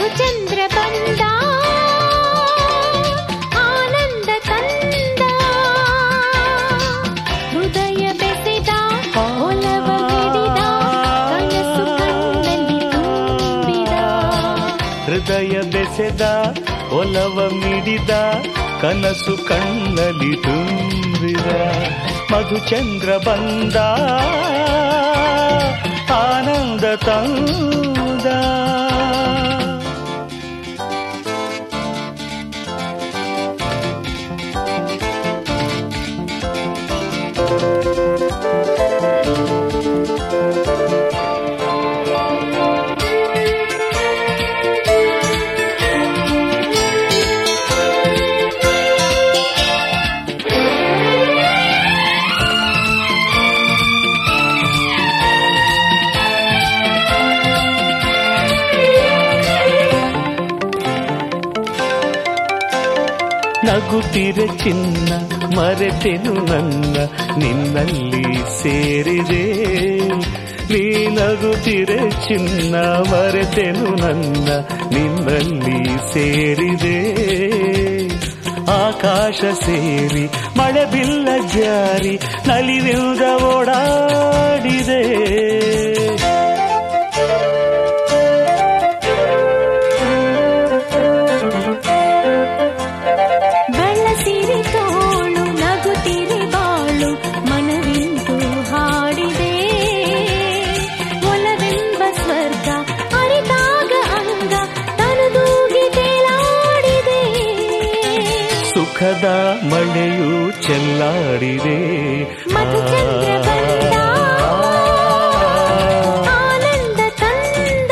ಮಧುಚಂದ್ರ ಬಂದ ಆನಂದ ತಂದ ಹೃದಯ ಬೆಸೆದ ಒಲವ ಹಿಡಿದ ಕನಸು ಕಣ್ಣಲ್ಲಿ ತುಂಬಿದ ಹೃದಯ ಬೆಸೆದ ಒಲವ ಮಿಡಿದ ಕನಸು ಕಣ್ಣಲ್ಲಿ ತುಂಬಿದ ಮಧುಚಂದ್ರ ಬಂದ ಆನಂದ ತಂದ ನಗುತ್ತಿರ ಚಿನ್ನ ಮರೆತೆನು ನನ್ನ ನಿನ್ನಲ್ಲಿ ಸೇರಿದೆ ನೀ ನಗುತ್ತಿರ ಚಿನ್ನ ಮರೆತೆನು ನನ್ನ ನಿನ್ನಲ್ಲಿ ಸೇರಿದೆ ಆಕಾಶ ಸೇರಿ ಮಳೆ ಬಿಲ್ಲ ಜಾರಿ ನಲಿವಿಲ್ದ ಓಡಾಡಿದೆ ಬೆಳಸಿರಿ ತೋಳು ನಗುತ್ತಿರಿ ಬಾಳು ಮನವಿಂದು ಹಾಡಿದೆ ಒಲವೆಂಬ ಸ್ವರ್ಗ ಅರಿತಾಗ ಅಂಗ ತನದೂಗಿ ತೇಲಾಡಿದೆ ಸುಖದ ಮಳೆಯು ಚೆಲ್ಲಾಡಿದೆ ಮಧುಚಂದ್ರ ಬಂದ ಆನಂದ ತಂದ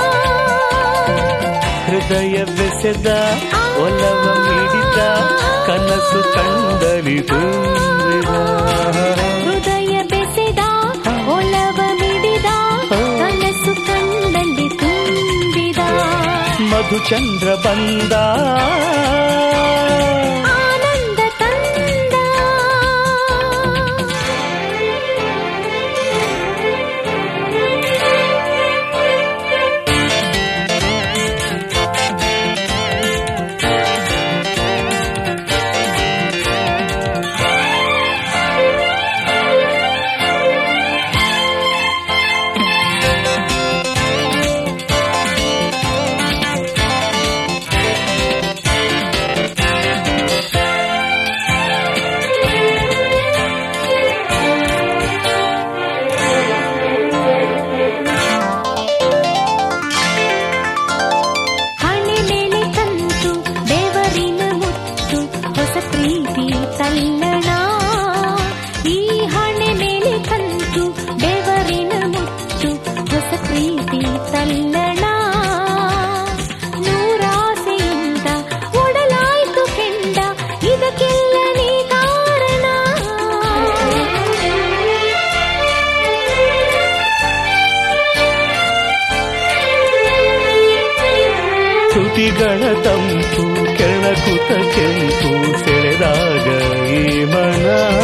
ಹೃದಯ ಬೆಸೆದ ಒಲವ ಮಿಡಿದ ಕನಸು ಕಂಡಲಿ ತುಂಬಿದ ಹೃದಯ ಬೆಸೆದ ಒಲವ ಮಿಡಿದ ಕನಸು ಕಂಡಲ್ಲಿ ತುಂಬಿದ ಮಧುಚಂದ್ರ ಬಂದ ಆನಂದ ತಂದ ಹಣೆ ಮೇಲೆ ಕಂತು ದೇವರಿನ ಮುತ್ತು ಹೊಸ ಪ್ರೀತಿ ತಲ್ಲಣ ಈ ಹಣೆ ಮೇಲೆ ಕಂತು ದೇವರಿನ ಮುತ್ತು ಹೊಸ ಪ್ರೀತಿ ತಲ್ಲಣ ನೂರಾಸೆಯಿಂದ ಒಡಲಾಯ್ತು ಕೆಂಡ ಇದಕ್ಕೆಲ್ಲ ನೀ ಕಾರಣ ತುಟಿಗಳ ತಂಪು ಕೆಳಕುತ ಕೆಂಪು ಸೆಳೆದಾಗ ಈ ಮನ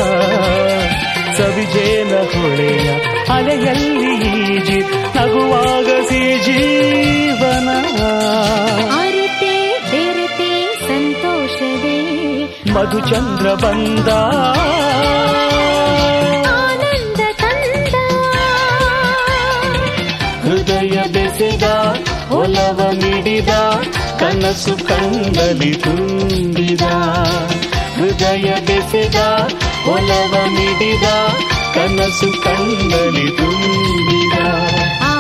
ಸವಿಜೇನ ಹೊಳೆಯ ಅಲೆಯಲ್ಲಿ ಈಜಿ ನಗುವಾಗ ಸಿ ಜೀವನ ಅರಿತೆ ಬೆರೆತೆ ಸಂತೋಷವೇ ಮಧುಚಂದ್ರ ಬಂದ ಆನಂದ ತಂದ ಹೃದಯ ಬೆಸೆದ ಒಲವ ಮಿಡಿದ ಕನಸು ಕಂಡಲಿ ತುಂಬಿದ ಹೃದಯ ಬೆಸೆದ ಒಲವ ಮಿಡಿದ ಕನಸು ಕಂಡಲಿ ತುಂಬಿದ ಆ